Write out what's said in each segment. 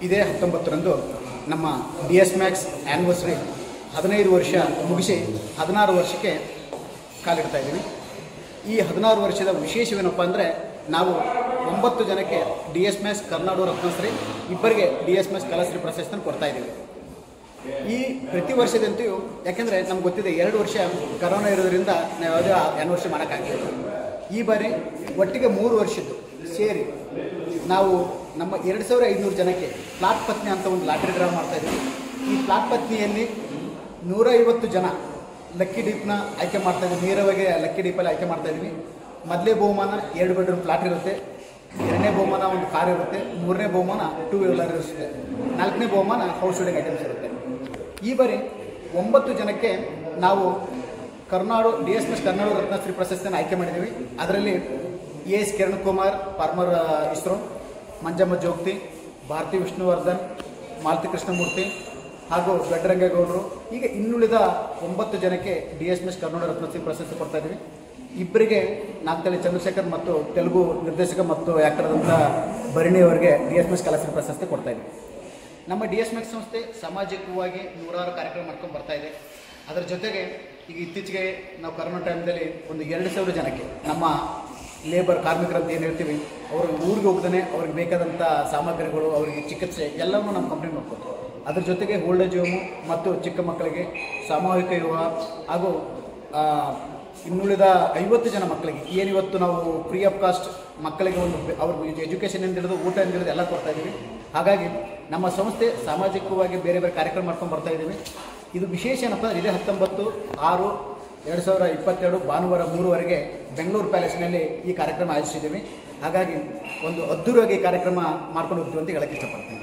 ಇದೇ ಹತ್ತೊಂಬತ್ತರಂದು ನಮ್ಮ ಡಿ ಎಸ್ ಮ್ಯಾಕ್ಸ್ ಆ್ಯನಿವರ್ಸರಿ ಹದಿನೈದು ವರ್ಷ ಮುಗಿಸಿ ಹದಿನಾರು ವರ್ಷಕ್ಕೆ ಕಾಲಿಡ್ತಾ ಇದ್ದೀವಿ ಈ ಹದಿನಾರು ವರ್ಷದ ವಿಶೇಷವೇನಪ್ಪ ಅಂದರೆ ನಾವು ಒಂಬತ್ತು ಜನಕ್ಕೆ D S Max Karnataka Ratnashri ಇಬ್ಬರಿಗೆ ಡಿ ಎಸ್ ಮ್ಯಾಕ್ಸ್ ಕಲಾಶ್ರೀ ಪ್ರಶಸ್ತಿಯನ್ನು ಕೊಡ್ತಾ ಇದ್ದೀವಿ ಈ ಪ್ರತಿ ವರ್ಷದಂತೆಯೂ ಯಾಕೆಂದರೆ ನಮ್ಗೆ ಗೊತ್ತಿದೆ ಎರಡು ವರ್ಷ ಕರೋನಾ ಇರೋದ್ರಿಂದ ನಾವು ಯಾವುದೇ ಆ್ಯನಿವರ್ಸರಿ ಮಾಡೋಕ್ಕಾಗಲಿಲ್ಲ ಈ ಬಾರಿ ಒಟ್ಟಿಗೆ ಮೂರು ವರ್ಷದ್ದು ಸೇರಿ ನಾವು ನಮ್ಮ ಎರಡು ಸಾವಿರ ಐದುನೂರು ಜನಕ್ಕೆ ಪ್ಲಾಟ್ ಪತ್ನಿ ಅಂತ ಒಂದು ಲಾಟ್ರಿ ಡ್ರಾ ಮಾಡ್ತಾ ಇದ್ದೀವಿ ಈ ಪ್ಲಾಟ್ ಪತ್ನಿಯಲ್ಲಿ ನೂರ ಐವತ್ತು ಜನ ಲಕ್ಕಿ ಡೀಪ್ನ ಆಯ್ಕೆ ಮಾಡ್ತಾ ಇದ್ದೀವಿ ನೇರವಾಗಿ ಲಕ್ಕಿ ಡೀಪಲ್ಲಿ ಆಯ್ಕೆ ಮಾಡ್ತಾ ಇದ್ದೀವಿ ಮೊದಲೇ ಬಹುಮಾನ ಎರಡು ಬೆಡ್ರೂಮ್ ಪ್ಲಾಟ್ ಇರುತ್ತೆ ಎರಡನೇ ಬಹುಮಾನ ಒಂದು ಕಾರ್ ಇರುತ್ತೆ ಮೂರನೇ ಬಹುಮಾನ ಟೂ ವೀಲರ್ ಇರುತ್ತೆ ನಾಲ್ಕನೇ ಬಹುಮಾನ ಹೌಸ್ ಹೋಲ್ಡಿಂಗ್ ಐಟಮ್ಸ್ ಇರುತ್ತೆ ಈ ಬಾರಿ ಒಂಬತ್ತು ಜನಕ್ಕೆ ನಾವು Karnadu D S S Karnadu Ratnashri ಪ್ರಶಸ್ತಿಯನ್ನು ಆಯ್ಕೆ ಮಾಡಿದ್ದೀವಿ ಅದರಲ್ಲಿ A S Kiran Kumar former ISRO Manjamma Jogti Bharathi Vishnuvardhan Malathi Krishnamurthy ಹಾಗೂ ಗಡ್ಡರಂಗೇಗೌಡರು ಈಗ ಇನ್ನುಳಿದ ಒಂಬತ್ತು ಜನಕ್ಕೆ D S S Karnataka Ratnashri ಪ್ರಶಸ್ತಿ ಕೊಡ್ತಾ ಇದ್ದೀವಿ ಇಬ್ಬರಿಗೆ ನಾಗ್ತಳಿ ಚಂದ್ರಶೇಖರ್ ಮತ್ತು ತೆಲುಗು ನಿರ್ದೇಶಕ ಮತ್ತು ಆ್ಯಕ್ಟರ್ ಆದಂಥ ಭರಣಿ ಅವರಿಗೆ ಡಿ ಎಸ್ ಎಸ್ ಕಲಾಶ್ರೀ ಪ್ರಶಸ್ತಿ ಕೊಡ್ತಾ ಇದ್ದೀವಿ ನಮ್ಮ ಡಿ ಎಸ್ ಮೆಕ್ ಸಂಸ್ಥೆ ಸಾಮಾಜಿಕವಾಗಿ ನೂರಾರು ಕಾರ್ಯಕ್ರಮ ಮಾಡ್ಕೊಂಡು ಬರ್ತಾ ಇದೆ ಅದರ ಜೊತೆಗೆ ಈಗ ಇತ್ತೀಚೆಗೆ ನಾವು ಕರೋನಾ ಟೈಮ್ದಲ್ಲಿ ಒಂದು ಎರಡು ಸಾವಿರ ಜನಕ್ಕೆ ನಮ್ಮ ಲೇಬರ್ ಕಾರ್ಮಿಕರು ಅಂತ ಏನು ಹೇಳ್ತೀವಿ ಅವರು ಊರಿಗೆ ಹೋಗ್ದೇ ಅವ್ರಿಗೆ ಬೇಕಾದಂಥ ಸಾಮಗ್ರಿಗಳು ಅವರಿಗೆ ಚಿಕಿತ್ಸೆ ಎಲ್ಲವನ್ನೂ ನಮ್ಮ ಕಂಪ್ನಿ ನೋಡ್ಕೊತೀವಿ ಅದ್ರ ಜೊತೆಗೆ ಓಲ್ಡ್ ಏಜ್ ಹೋಮು ಮತ್ತು ಚಿಕ್ಕ ಮಕ್ಕಳಿಗೆ ಸಾಮೂಹಿಕ ವಿವಾಹ ಹಾಗೂ ಆ, ಇನ್ನುಳಿದ ಐವತ್ತು ಜನ ಮಕ್ಕಳಿಗೆ ಏನಿವತ್ತು ನಾವು ಫ್ರೀ ಆಫ್ ಕಾಸ್ಟ್ ಮಕ್ಕಳಿಗೆ ಒಂದು ಬೆ- ಅವ್ರಿಗೆ ಎಜುಕೇಷನ್ ಹಿಡಿದು ಊಟ ಹಿಡಿದು ಎಲ್ಲ ಕೊಡ್ತಾ ಇದ್ದೀವಿ ಹಾಗಾಗಿ ನಮ್ಮ ಸಂಸ್ಥೆ ಸಾಮಾಜಿಕವಾಗಿ ಬೇರೆ ಬೇರೆ ಕಾರ್ಯಕ್ರಮ ಮಾಡ್ಕೊಂಡು ಬರ್ತಾ ಇದ್ದೀವಿ ಇದು ವಿಶೇಷ ಏನಪ್ಪ ಅಂದ್ರೆ ಇದೇ ಹತ್ತೊಂಬತ್ತು ಆರು ಎರಡು ಸಾವಿರ ಇಪ್ಪತ್ತೆರಡು ಭಾನುವಾರ ಮೂರುವರೆಗೆ ಬೆಂಗಳೂರು ಪ್ಯಾಲೇಸ್ನಲ್ಲಿ ಈ ಕಾರ್ಯಕ್ರಮ ಆಯೋಜಿಸಿದ್ದೀವಿ ಹಾಗಾಗಿ ಒಂದು ಅದ್ದೂರಿಯಾಗಿ ಈ ಕಾರ್ಯಕ್ರಮ ಮಾಡ್ಕೊಂಡು ಹೋಗ್ತೀವಿ ಅಂತ ಹೇಳಕ್ಕೆ ಇಷ್ಟಪಡ್ತೀನಿ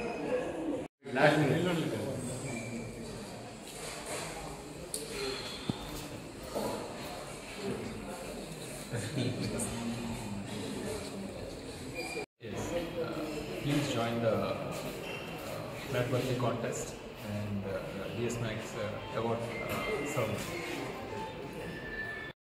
Yes. Uh, please join the uh, Flat Birthday contest and uh, DS Max uh, award uh, ceremony.